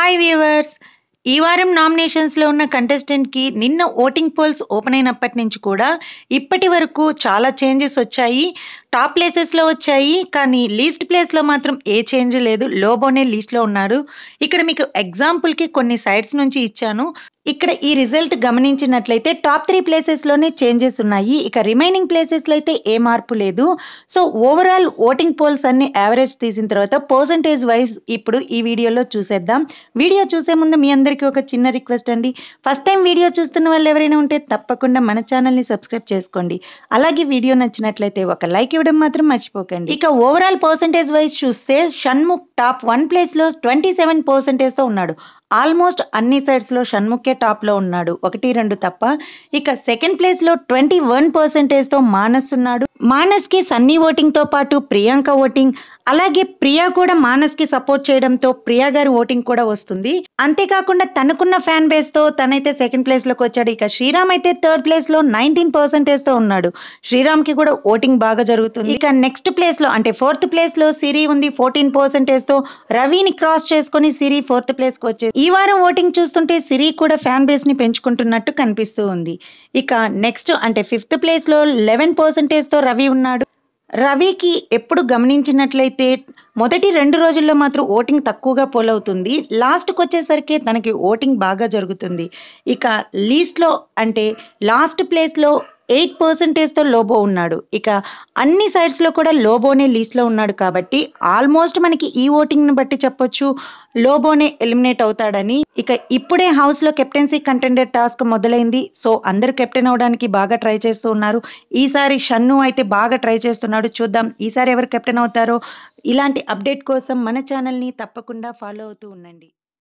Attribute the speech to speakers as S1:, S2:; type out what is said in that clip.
S1: hi viewers ఈ వారం నామినేషన్స్లో ఉన్న కంటెస్టెంట్కి నిన్న ఓటింగ్ పోల్స్ ఓపెన్ అయినప్పటి నుంచి కూడా ఇప్పటి వరకు చాలా చేంజెస్ వచ్చాయి టాప్ ప్లేసెస్లో వచ్చాయి కానీ లీస్ట్ ప్లేస్లో మాత్రం ఏ చేంజ్ లేదు లోబోనే లీస్ట్లో ఉన్నారు ఇక్కడ మీకు ఎగ్జాంపుల్కి కొన్ని సైట్స్ నుంచి ఇచ్చాను ఇక్కడ ఈ రిజల్ట్ గమనించినట్లయితే టాప్ త్రీ ప్లేసెస్లోనే చేంజెస్ ఉన్నాయి ఇక రిమైనింగ్ ప్లేసెస్లో అయితే ఏ మార్పు లేదు సో ఓవరాల్ ఓటింగ్ పోల్స్ అన్ని యావరేజ్ తీసిన తర్వాత పర్సంటేజ్ వైజ్ ఇప్పుడు ఈ వీడియోలో చూసేద్దాం వీడియో చూసే ముందు మీ అందరికీ ఒక చిన్న రిక్వెస్ట్ అండి ఫస్ట్ టైం వీడియో చూస్తున్న వాళ్ళు ఎవరైనా ఉంటే తప్పకుండా మన ఛానల్ని సబ్స్క్రైబ్ చేసుకోండి అలాగే వీడియో నచ్చినట్లయితే ఒక లైక్ ఇవ్వడం మాత్రం మర్చిపోకండి ఇక ఓవరాల్ పర్సంటేజ్ వైజ్ చూస్తే షణ్ముఖ్ టాప్ వన్ ప్లేస్లో ట్వంటీ సెవెన్ పర్సెంటేజ్తో ఉన్నాడు ఆల్మోస్ట్ అన్ని సైడ్స్లో షణ్ముఖే టాప్లో ఉన్నాడు ఒకటి రెండు తప్ప ఇక సెకండ్ ప్లేస్లో ట్వంటీ వన్ పర్సెంటేజ్తో మానస్ ఉన్నాడు మానస్కి సన్నీ ఓటింగ్తో పాటు ప్రియాంక ఓటింగ్ అలాగే ప్రియా కూడా మానస్కి సపోర్ట్ చేయడంతో ప్రియా గారి ఓటింగ్ కూడా వస్తుంది అంతేకాకుండా తనకున్న ఫ్యాన్ బేస్తో తనైతే సెకండ్ ప్లేస్లోకి వచ్చాడు ఇక శ్రీరామ్ అయితే థర్డ్ ప్లేస్లో నైన్టీన్ పర్సెంటేజ్తో ఉన్నాడు శ్రీరామ్కి కూడా ఓటింగ్ బాగా జరుగుతుంది ఇక నెక్స్ట్ ప్లేస్లో అంటే ఫోర్త్ ప్లేస్లో సిరి ఉంది ఫోర్టీన్ పర్సెంటేజ్తో రవిని క్రాస్ చేసుకొని సిరి ఫోర్త్ ప్లేస్కి వచ్చేది ఈ వారం ఓటింగ్ చూస్తుంటే సిరి కూడా ఫ్యాన్ బేస్ని పెంచుకుంటున్నట్టు కనిపిస్తూ ఉంది ఇక నెక్స్ట్ అంటే ఫిఫ్త్ ప్లేస్లో లెవెన్ పర్సెంటేజ్తో రవి ఉన్నాడు రవికి ఎప్పుడు గమనించినట్లయితే మొదటి రెండు రోజుల్లో మాత్రం ఓటింగ్ తక్కువగా పోలవుతుంది లాస్ట్కి వచ్చేసరికి తనకి ఓటింగ్ బాగా జరుగుతుంది ఇక లీస్ట్లో అంటే లాస్ట్ ప్లేస్లో ఎయిట్ పర్సెంటేజ్తో లోబో ఉన్నాడు ఇక అన్ని సైడ్స్లో కూడా లోబోనే లీస్ట్లో ఉన్నాడు కాబట్టి ఆల్మోస్ట్ మనకి ఈ ఓటింగ్ని బట్టి చెప్పొచ్చు లోబోనే ఎలిమినేట్ అవుతాడని ఇక ఇప్పుడే హౌస్లో కెప్టెన్సీ కంటెండర్ టాస్క్ మొదలైంది సో అందరూ కెప్టెన్ అవడానికి బాగా ట్రై చేస్తూ ఉన్నారు ఈసారి షన్ను అయితే బాగా ట్రై చేస్తున్నాడు చూద్దాం ఈసారి ఎవరు కెప్టెన్ అవుతారో ఇలాంటి అప్డేట్ కోసం మన ఛానల్ని తప్పకుండా ఫాలో అవుతూ ఉండండి